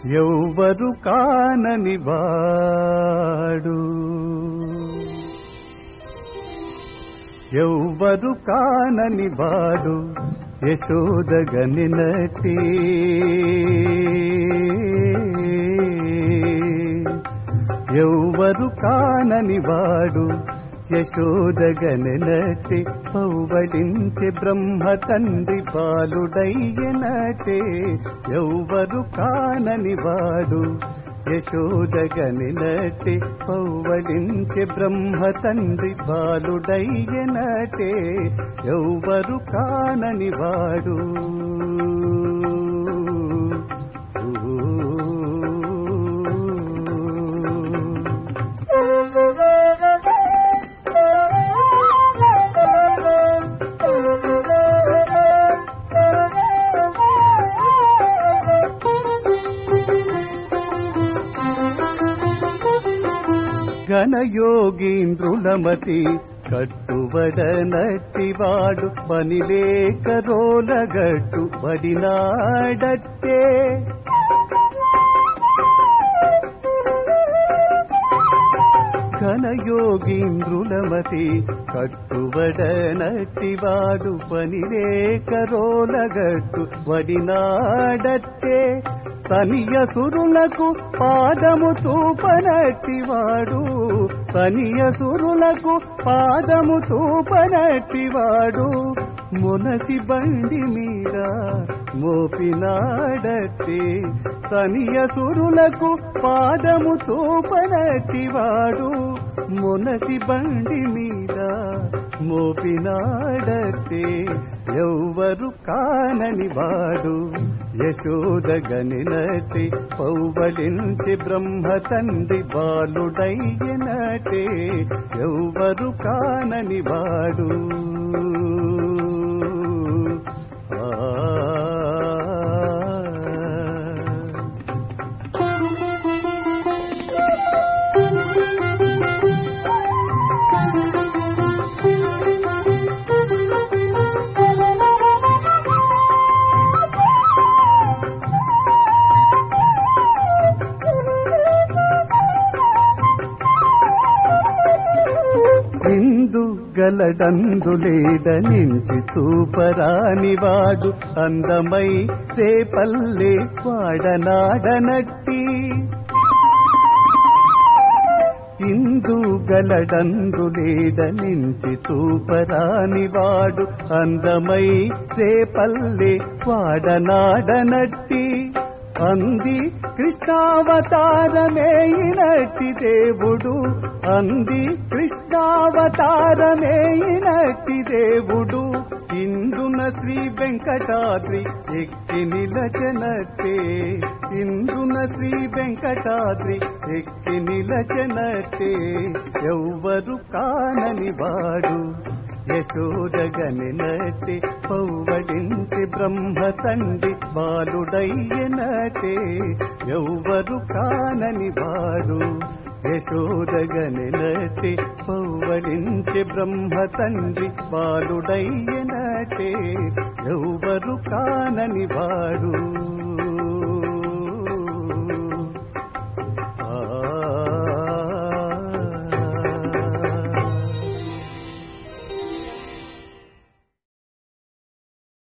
ఎవ్వరు కానని వాడు ఎవ్వరు కానని వాడు యశోదగనినటి ఎవ్వరు కానని వాడు యశోదగనటి పౌవడించి బ్రహ్మ తండ్రి పాలుడయ్యనటే ఎవ్వరు కానని వాడు యశోదగనినటి పౌవడించి బ్రహ్మ తండ్రి పాలుడయ్యనటే ఎవ్వరు కానని వాడు ఘనయోగీంద్రులమతి కట్టుబడనట్టివాడు పనిలేక రోలగట్టు పడినాడట్టే ఘనయోగీంద్రులమతి కట్టుబడనట్టివాడు పనిలేక రోలగట్టు వడినాడట్టే తనియ సురులకు పాదము చూపనట్టివాడు తనియ సురులకు పాదము చూపనట్టివాడు మునసి బండి మీద మోపినాడట్టే తనియ సురులకు పాదము చూపనట్టివాడు మునసి బండి మీద మోపినాడట్టే ఎవ్వరు కానని వాడు యశోదగనినటి పౌబడించి బ్రహ్మ తండ్రి బాలుడయ్యనటే ఎవ్వరు కానని వాడు ఆ ఇందు గలడందులేడ నుంచి చూపరాని వాడు అందమై రేపల్లే వాడనాడనట్టి ఇందు గలడందులేడ నుంచి చూపరాని వాడు అందమై రేపల్లే వాడనాడనట్టి అంది కృష్ణావతారమేయినట్టి దేవుడు అంది కృష్ణావతారమేయినట్టి దేవుడు ఇందున శ్రీ వెంకటాద్రి ఎక్కి నిలచనట్టే ఇందున శ్రీ వెంకటాద్రి ఎక్కి నిలచనట్టే ఎవ్వరు కానని వాడు యశోదగనినటి పౌవడించి బ్రహ్మ తండ్రి బాలుడయ్యనటే ఎవ్వరు కానని వాడు యశోదగనినటి పౌవడించి బ్రహ్మ తండ్రి బాలుడయ్యనటే ఎవ్వరు కానని వాడు